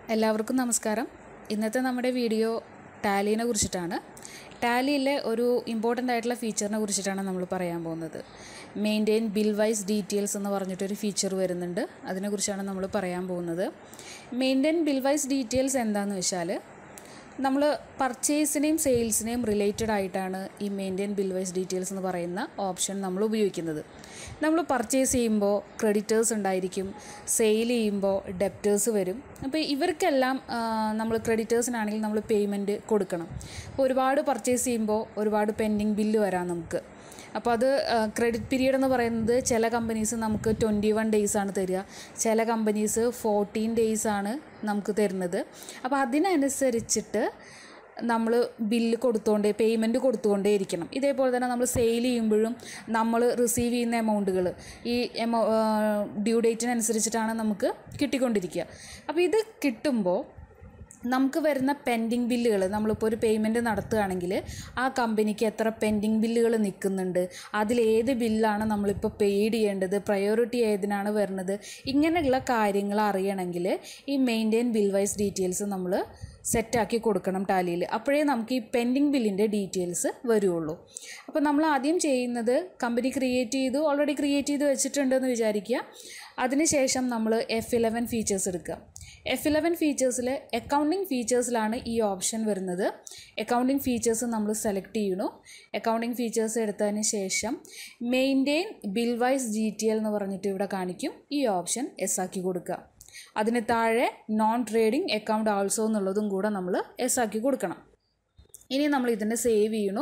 എല്ലാവർക്കും നമസ്കാരം ഇന്നത്തെ നമ്മുടെ വീഡിയോ ടാലിനെ കുറിച്ചിട്ടാണ് ടാലിയിലെ ഒരു ഇമ്പോർട്ടൻ്റ് ആയിട്ടുള്ള ഫീച്ചറിനെ കുറിച്ചിട്ടാണ് നമ്മൾ പറയാൻ പോകുന്നത് മെയിൻറ്റെയിൻ ബിൽ വൈസ് ഡീറ്റെയിൽസ് എന്ന് പറഞ്ഞിട്ടൊരു ഫീച്ചർ വരുന്നുണ്ട് അതിനെക്കുറിച്ചാണ് നമ്മൾ പറയാൻ പോകുന്നത് മെയിൻറ്റെയിൻ ബിൽ വൈസ് ഡീറ്റെയിൽസ് എന്താണെന്ന് വെച്ചാൽ നമ്മൾ പർച്ചേസിനെയും സെയിൽസിനെയും റിലേറ്റഡ് ആയിട്ടാണ് ഈ മെയിൻറ്റെയിൻ ബിൽ വൈസ് ഡീറ്റെയിൽസ് എന്ന് പറയുന്ന ഓപ്ഷൻ നമ്മൾ ഉപയോഗിക്കുന്നത് നമ്മൾ പർച്ചേസ് ചെയ്യുമ്പോൾ ക്രെഡിറ്റേഴ്സ് ഉണ്ടായിരിക്കും സെയിൽ ചെയ്യുമ്പോൾ ഡെപ്റ്റേഴ്സ് വരും അപ്പോൾ ഇവർക്കെല്ലാം നമ്മൾ ക്രെഡിറ്റേഴ്സിനാണെങ്കിൽ നമ്മൾ പേയ്മെൻറ്റ് കൊടുക്കണം അപ്പോൾ ഒരുപാട് പർച്ചേസ് ചെയ്യുമ്പോൾ ഒരുപാട് പെൻഡിങ് ബില്ല് വരാം നമുക്ക് അപ്പോൾ അത് ക്രെഡിറ്റ് പീരീഡ് എന്ന് പറയുന്നത് ചില കമ്പനീസ് നമുക്ക് ട്വൻറ്റി വൺ ഡേയ്സ് ആണ് തരിക ചില കമ്പനീസ് ഫോർട്ടീൻ ഡേയ്സ് ആണ് നമുക്ക് തരുന്നത് അപ്പോൾ അതിനനുസരിച്ചിട്ട് നമ്മൾ ബില്ല് കൊടുത്തുകൊണ്ടേ പേയ്മെൻറ്റ് കൊടുത്തുകൊണ്ടേ ഇരിക്കണം ഇതേപോലെ തന്നെ നമ്മൾ സെയിൽ ചെയ്യുമ്പോഴും നമ്മൾ റിസീവ് ചെയ്യുന്ന എമൗണ്ടുകൾ ഈ എമൗ ഡ്യൂ ഡേറ്റിനനുസരിച്ചിട്ടാണ് നമുക്ക് കിട്ടിക്കൊണ്ടിരിക്കുക അപ്പോൾ ഇത് കിട്ടുമ്പോൾ നമുക്ക് വരുന്ന പെൻഡിങ് ബില്ലുകൾ നമ്മളിപ്പോൾ ഒരു പേയ്മെൻറ്റ് നടത്തുകയാണെങ്കിൽ ആ കമ്പനിക്ക് എത്ര പെൻഡിങ് ബില്ലുകൾ നിൽക്കുന്നുണ്ട് അതിലേത് ബില്ലാണ് നമ്മളിപ്പോൾ പെയ്ഡ് ചെയ്യേണ്ടത് പ്രയോറിറ്റി ഏതിനാണ് വരുന്നത് ഇങ്ങനെയുള്ള കാര്യങ്ങൾ അറിയണമെങ്കിൽ ഈ മെയിൻറ്റെയിൻ ബിൽ വൈസ് ഡീറ്റെയിൽസ് നമ്മൾ സെറ്റാക്കി കൊടുക്കണം ടാലിയിൽ അപ്പോഴേ നമുക്ക് ഈ പെൻഡിങ് ബില്ലിൻ്റെ ഡീറ്റെയിൽസ് വരുള്ളൂ അപ്പോൾ നമ്മൾ ആദ്യം ചെയ്യുന്നത് കമ്പനി ക്രിയേറ്റ് ചെയ്തു ഓൾറെഡി ക്രിയേറ്റ് ചെയ്ത് വെച്ചിട്ടുണ്ടെന്ന് വിചാരിക്കുക അതിനുശേഷം നമ്മൾ എഫ് ഇലവൻ ഫീച്ചേഴ്സ് എടുക്കുക എഫ് ഇലവൻ ഫീച്ചേഴ്സിൽ അക്കൗണ്ടിങ് ഫീച്ചേഴ്സിലാണ് ഈ ഓപ്ഷൻ വരുന്നത് അക്കൗണ്ടിങ് ഫീച്ചേഴ്സ് നമ്മൾ സെലക്ട് ചെയ്യണു അക്കൗണ്ടിങ് ഫീച്ചേഴ്സ് എടുത്തതിന് ശേഷം മെയിൻറ്റെയിൻ ബിൽ വൈസ് ജി ടി എൽ എന്ന് പറഞ്ഞിട്ട് ഇവിടെ കാണിക്കും ഈ ഓപ്ഷൻ എസ് ആക്കി കൊടുക്കുക അതിന് താഴെ നോൺ ട്രേഡിംഗ് അക്കൗണ്ട് ആൾസോ എന്നുള്ളതും കൂടെ നമ്മൾ എസ് ആക്കി കൊടുക്കണം ഇനി നമ്മൾ ഇതിനെ സേവ് ചെയ്യണു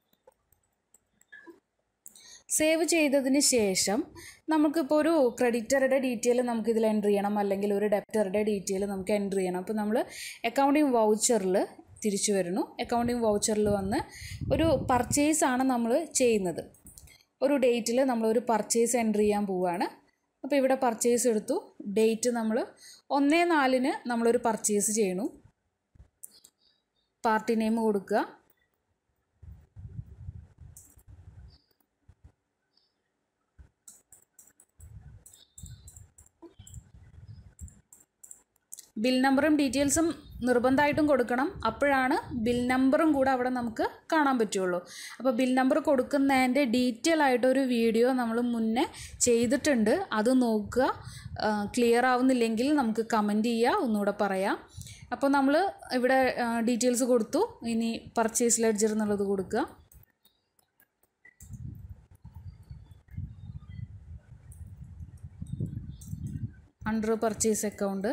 സേവ് ചെയ്തതിന് ശേഷം നമുക്കിപ്പോൾ ഒരു ക്രെഡിറ്ററുടെ ഡീറ്റെയിൽ നമുക്ക് ഇതിൽ എൻ്റർ ചെയ്യണം അല്ലെങ്കിൽ ഒരു ഡെപ്റ്ററുടെ ഡീറ്റെയിൽ നമുക്ക് എൻ്റർ ചെയ്യണം അപ്പോൾ നമ്മൾ അക്കൗണ്ടിങ് വൗച്ചറിൽ തിരിച്ചു വരുന്നു അക്കൗണ്ടിങ് വൗച്ചറിൽ വന്ന് ഒരു പർച്ചേസ് ആണ് നമ്മൾ ചെയ്യുന്നത് ഒരു ഡേറ്റിൽ നമ്മളൊരു പർച്ചേസ് എൻ്റർ ചെയ്യാൻ പോവുകയാണ് അപ്പോൾ ഇവിടെ പർച്ചേസ് എടുത്തു ഡേറ്റ് നമ്മൾ ഒന്നേ നാലിന് നമ്മളൊരു പർച്ചേസ് ചെയ്യണു പാർട്ടി നെയിം കൊടുക്കുക ബിൽ നമ്പറും ഡീറ്റെയിൽസും നിർബന്ധമായിട്ടും കൊടുക്കണം അപ്പോഴാണ് ബിൽ നമ്പറും കൂടെ അവിടെ നമുക്ക് കാണാൻ പറ്റുള്ളൂ അപ്പോൾ ബിൽ നമ്പർ കൊടുക്കുന്നതിൻ്റെ ഡീറ്റെയിൽ ആയിട്ടൊരു വീഡിയോ നമ്മൾ മുന്നേ ചെയ്തിട്ടുണ്ട് അത് നോക്കുക ക്ലിയർ ആവുന്നില്ലെങ്കിൽ നമുക്ക് കമൻറ്റ് ചെയ്യുക ഒന്നുകൂടെ പറയാം അപ്പോൾ നമ്മൾ ഇവിടെ ഡീറ്റെയിൽസ് കൊടുത്തു ഇനി പർച്ചേസ് ലെഡ്ജർ എന്നുള്ളത് കൊടുക്കുക അണ്ടർ പർച്ചേസ് അക്കൗണ്ട്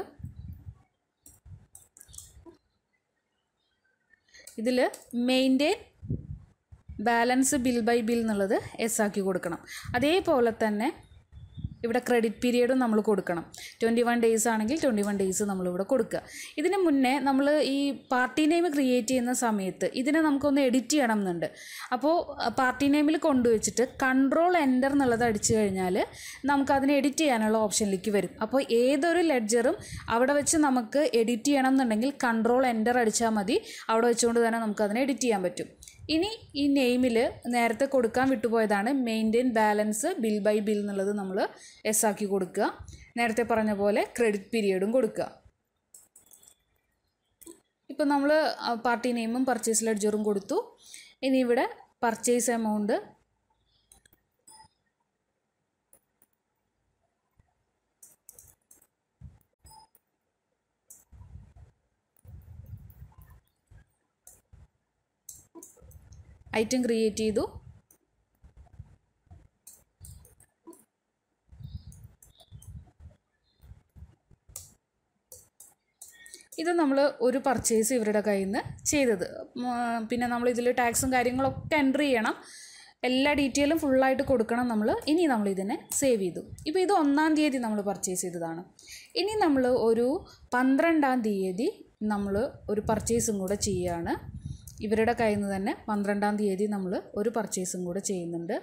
ഇതിൽ maintain balance bill by bill എന്നുള്ളത് എസ് ആക്കി കൊടുക്കണം അതേപോലെ തന്നെ ഇവിടെ ക്രെഡിറ്റ് പീരിയഡും നമ്മൾ കൊടുക്കണം ട്വൻറ്റി വൺ ഡേയ്സ് ആണെങ്കിൽ ട്വൻറ്റി വൺ ഡേയ്സ് നമ്മളിവിടെ കൊടുക്കുക ഇതിന് മുന്നേ നമ്മൾ ഈ പാർട്ടി നെയിം ക്രിയേറ്റ് ചെയ്യുന്ന സമയത്ത് ഇതിനെ നമുക്കൊന്ന് എഡിറ്റ് ചെയ്യണം എന്നുണ്ട് അപ്പോൾ പാർട്ടി നെയിമിൽ കൊണ്ടുവച്ചിട്ട് കൺട്രോൾ എൻ്റർ എന്നുള്ളത് അടിച്ചു കഴിഞ്ഞാൽ നമുക്കതിനെ എഡിറ്റ് ചെയ്യാനുള്ള ഓപ്ഷനിലേക്ക് വരും അപ്പോൾ ഏതൊരു ലെഡ്ജറും അവിടെ വെച്ച് നമുക്ക് എഡിറ്റ് ചെയ്യണം എന്നുണ്ടെങ്കിൽ കൺട്രോൾ എൻ്റർ അടിച്ചാൽ മതി അവിടെ വെച്ചുകൊണ്ട് തന്നെ നമുക്കതിനെ എഡിറ്റ് ചെയ്യാൻ പറ്റും ഇനി ഈ നെയിമിൽ നേരത്തെ കൊടുക്കാൻ വിട്ടുപോയതാണ് maintain balance bill by bill എന്നുള്ളത് നമ്മൾ എസ് ആക്കി കൊടുക്കുക നേരത്തെ പറഞ്ഞ പോലെ ക്രെഡിറ്റ് പീരിയഡും കൊടുക്കുക ഇപ്പം നമ്മൾ പാർട്ടി നെയിമും പർച്ചേസ് ലെഡ്ജറും കൊടുത്തു ഇനി ഇവിടെ പർച്ചേസ് എമൗണ്ട് ഐറ്റം ക്രിയേറ്റ് ചെയ്തു ഇത് നമ്മൾ ഒരു പർച്ചേസ് ഇവരുടെ കയ്യിൽ നിന്ന് ചെയ്തത് പിന്നെ നമ്മൾ ഇതിൽ ടാക്സും കാര്യങ്ങളൊക്കെ എൻട്രി ചെയ്യണം എല്ലാ ഡീറ്റെയിലും ഫുള്ളായിട്ട് കൊടുക്കണം നമ്മൾ ഇനി നമ്മൾ ഇതിനെ സേവ് ചെയ്തു ഇപ്പോൾ ഇത് ഒന്നാം തീയതി നമ്മൾ പർച്ചേസ് ചെയ്തതാണ് ഇനി നമ്മൾ ഒരു പന്ത്രണ്ടാം തീയതി നമ്മൾ ഒരു പർച്ചേസും കൂടെ ചെയ്യുകയാണ് ഇവരുടെ കയ്യിൽ നിന്ന് തന്നെ പന്ത്രണ്ടാം തീയതി നമ്മൾ ഒരു പർച്ചേസും കൂടെ ചെയ്യുന്നുണ്ട്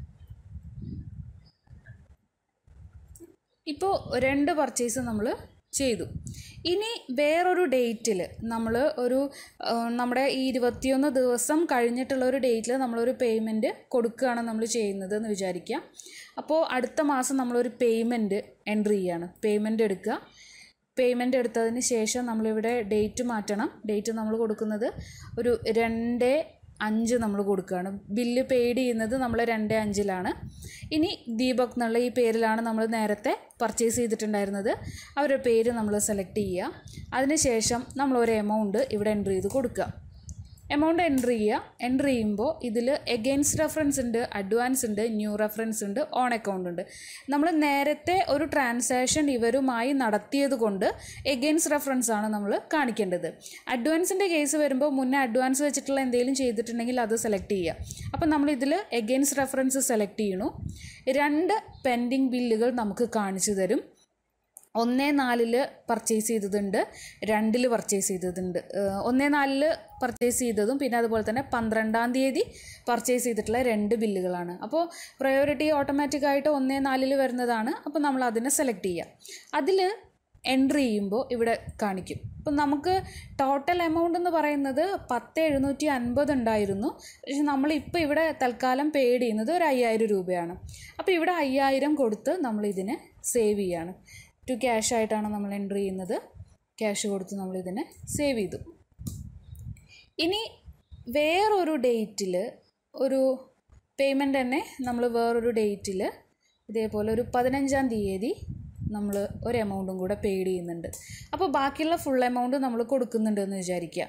ഇപ്പോൾ രണ്ട് പർച്ചേസ് നമ്മൾ ചെയ്തു ഇനി വേറൊരു ഡേറ്റിൽ നമ്മൾ ഒരു ആ, നമ്മുടെ ഈ ഇരുപത്തിയൊന്ന് ദിവസം കഴിഞ്ഞിട്ടുള്ള ഒരു ഡേറ്റിൽ നമ്മളൊരു പേയ്മെൻറ്റ് കൊടുക്കുകയാണ് നമ്മൾ ചെയ്യുന്നത് എന്ന് വിചാരിക്കുക അപ്പോൾ അടുത്ത മാസം നമ്മളൊരു പേയ്മെൻറ്റ് എൻട്രി ചെയ്യാണ് പേയ്മെൻറ്റ് എടുക്കുക പേയ്മെൻറ്റ് എടുത്തതിന് ശേഷം നമ്മളിവിടെ ഡേറ്റ് മാറ്റണം ഡേറ്റ് നമ്മൾ കൊടുക്കുന്നത് ഒരു രണ്ട് അഞ്ച് നമ്മൾ കൊടുക്കുകയാണ് ബില്ല് പെയ്ഡ് ചെയ്യുന്നത് നമ്മൾ രണ്ട് അഞ്ചിലാണ് ഇനി ദീപക് എന്നുള്ള ഈ പേരിലാണ് നമ്മൾ നേരത്തെ പർച്ചേസ് ചെയ്തിട്ടുണ്ടായിരുന്നത് അവരുടെ പേര് നമ്മൾ സെലക്ട് ചെയ്യുക അതിനുശേഷം നമ്മൾ ഒരു എമൗണ്ട് ഇവിടെ എൻട്രി ചെയ്ത് കൊടുക്കുക എമൗണ്ട് എൻട്രി ചെയ്യുക എൻട്രി ചെയ്യുമ്പോൾ ഇതിൽ എഗെയിൻസ്റ്റ് റെഫറൻസ് ഉണ്ട് അഡ്വാൻസ് ഉണ്ട് ന്യൂ റെഫറൻസ് ഉണ്ട് ഓൺ അക്കൗണ്ട് ഉണ്ട് നമ്മൾ നേരത്തെ ഒരു ട്രാൻസാക്ഷൻ ഇവരുമായി നടത്തിയത് കൊണ്ട് എഗെയിൻസ്റ്റ് റെഫറൻസ് ആണ് നമ്മൾ കാണിക്കേണ്ടത് അഡ്വാൻസിൻ്റെ കേസ് വരുമ്പോൾ മുന്നേ അഡ്വാൻസ് വെച്ചിട്ടുള്ള എന്തെങ്കിലും ചെയ്തിട്ടുണ്ടെങ്കിൽ അത് സെലക്ട് ചെയ്യുക അപ്പോൾ നമ്മൾ ഇതിൽ എഗെയിൻസ്റ്റ് റെഫറൻസ് സെലക്ട് ചെയ്യണു രണ്ട് പെൻഡിങ് ബില്ലുകൾ നമുക്ക് കാണിച്ചു തരും ഒന്നേ നാലില് പർച്ചേസ് ചെയ്തതുണ്ട് രണ്ടിൽ പർച്ചേസ് ചെയ്തതുണ്ട് ഏഹ് ഒന്നേ നാലില് പർച്ചേസ് ചെയ്തതും പിന്നെ അതുപോലെ തന്നെ പന്ത്രണ്ടാം തീയതി പർച്ചേസ് ചെയ്തിട്ടുള്ള രണ്ട് ബില്ലുകളാണ് അപ്പോൾ പ്രയോറിറ്റി ഓട്ടോമാറ്റിക്കായിട്ട് ഒന്നേ നാലിൽ വരുന്നതാണ് അപ്പോൾ നമ്മൾ അതിനെ സെലക്ട് ചെയ്യുക അതിൽ എൻട്രി ചെയ്യുമ്പോൾ ഇവിടെ കാണിക്കും അപ്പം നമുക്ക് ടോട്ടൽ എമൗണ്ട് എന്ന് പറയുന്നത് പത്ത് എഴുന്നൂറ്റി അൻപത് ഉണ്ടായിരുന്നു പക്ഷെ നമ്മളിപ്പോൾ ഇവിടെ തൽക്കാലം പെയ്ഡ് ചെയ്യുന്നത് ഒരു അയ്യായിരം രൂപയാണ് അപ്പോൾ ഇവിടെ അയ്യായിരം കൊടുത്ത് നമ്മൾ ഇതിനെ സേവ് ചെയ്യാണ് ടു ക്യാഷ് ആയിട്ടാണ് നമ്മൾ എൻട്രി ചെയ്യുന്നത് ക്യാഷ് കൊടുത്ത് നമ്മൾ ഇതിനെ സേവ് ചെയ്തു ഇനി വേറൊരു ഡേറ്റിൽ ഒരു പേയ്മെൻറ്റ് തന്നെ നമ്മൾ വേറൊരു ഡേറ്റിൽ ഇതേപോലെ ഒരു പതിനഞ്ചാം തീയതി നമ്മൾ ഒരു എമൗണ്ടും കൂടെ പെയ്ഡ് ചെയ്യുന്നുണ്ട് അപ്പോൾ ബാക്കിയുള്ള ഫുൾ എമൗണ്ട് നമ്മൾ കൊടുക്കുന്നുണ്ട് എന്ന് വിചാരിക്കുക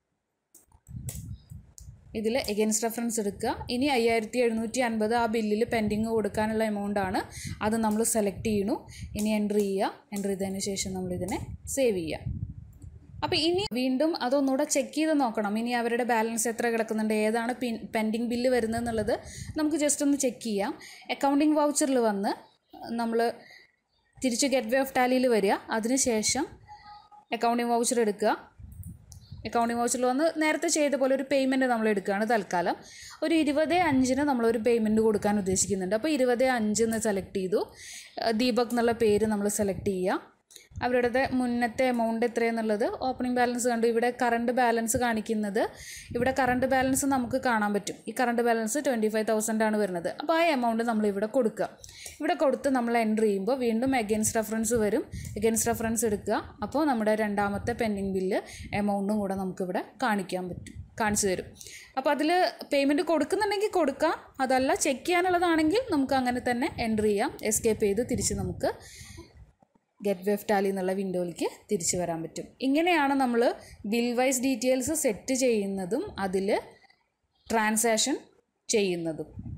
ഇതിൽ എഗൻസ്റ്റ് റെഫറൻസ് എടുക്കുക ഇനി അയ്യായിരത്തി എഴുന്നൂറ്റി അൻപത് ആ ബില്ലിൽ പെൻഡിങ് കൊടുക്കാനുള്ള എമൗണ്ട് ആണ് അത് നമ്മൾ സെലക്ട് ചെയ്യണു ഇനി എൻട്രി ചെയ്യുക എൻട്രി ചെയ്തതിന് ശേഷം നമ്മൾ ഇതിനെ സേവ് ചെയ്യുക അപ്പോൾ ഇനി വീണ്ടും അതൊന്നുകൂടെ ചെക്ക് ചെയ്ത് നോക്കണം ഇനി അവരുടെ ബാലൻസ് എത്ര കിടക്കുന്നുണ്ട് ഏതാണ് പിൻ പെൻഡിങ് ബില്ല് വരുന്നത് എന്നുള്ളത് നമുക്ക് ജസ്റ്റ് ഒന്ന് ചെക്ക് ചെയ്യാം അക്കൗണ്ടിങ് വൗച്ചറിൽ വന്ന് നമ്മൾ തിരിച്ച് ഗെറ്റ് വേ ഓഫ് ടാലിയിൽ വരിക അതിനുശേഷം അക്കൗണ്ടിങ് വൗച്ചർ എടുക്കുക അക്കൗണ്ടിങ് വൗച്ചറിൽ വന്ന് നേരത്തെ ചെയ്ത പോലെ ഒരു പേയ്മെൻറ്റ് നമ്മൾ എടുക്കുകയാണ് തൽക്കാലം ഒരു ഇരുപത് അഞ്ചിന് നമ്മളൊരു പേയ്മെൻറ്റ് കൊടുക്കാൻ ഉദ്ദേശിക്കുന്നുണ്ട് അപ്പോൾ ഇരുപത് അഞ്ച് എന്ന് സെലക്ട് ചെയ്തു അഹ് ദീപക് എന്നുള്ള പേര് നമ്മൾ സെലക്ട് ചെയ്യുക അവരുടെ മുന്നത്തെ എമൗണ്ട് എത്രയെന്നുള്ളത് ഓപ്പണിംഗ് ബാലൻസ് കണ്ടു ഇവിടെ കറണ്ട് ബാലൻസ് കാണിക്കുന്നത് ഇവിടെ കറണ്ട് ബാലൻസ് നമുക്ക് കാണാൻ പറ്റും ഈ current balance twenty five thousand ആണ് വരുന്നത് അപ്പോൾ ആ എമൗണ്ട് നമ്മൾ ഇവിടെ കൊടുക്കുക ഇവിടെ കൊടുത്ത് നമ്മൾ എൻ്റർ ചെയ്യുമ്പോൾ വീണ്ടും എഗൻസ്റ്റ് റെഫറൻസ് വരും എഗൻസ്റ്റ് റെഫറൻസ് എടുക്കുക അപ്പോൾ നമ്മുടെ രണ്ടാമത്തെ പെൻഡിങ് ബില്ല് എമൗണ്ടും കൂടെ നമുക്കിവിടെ കാണിക്കാൻ പറ്റും കാണിച്ചു തരും അപ്പോൾ അതിൽ പേയ്മെൻറ്റ് കൊടുക്കുന്നുണ്ടെങ്കിൽ കൊടുക്കാം അതല്ല ചെക്ക് ചെയ്യാനുള്ളതാണെങ്കിൽ നമുക്ക് അങ്ങനെ തന്നെ എൻ്റർ ചെയ്യാം എസ്കേപ്പ് ചെയ്ത് തിരിച്ച് നമുക്ക് ഗെറ്റ് വെഫ് ടാലി എന്നുള്ള വിൻഡോയിലേക്ക് തിരിച്ചു വരാൻ പറ്റും ഇങ്ങനെയാണ് നമ്മൾ ബിൽ വൈസ് ഡീറ്റെയിൽസ് സെറ്റ് ചെയ്യുന്നതും അതിൽ ട്രാൻസാക്ഷൻ ചെയ്യുന്നതും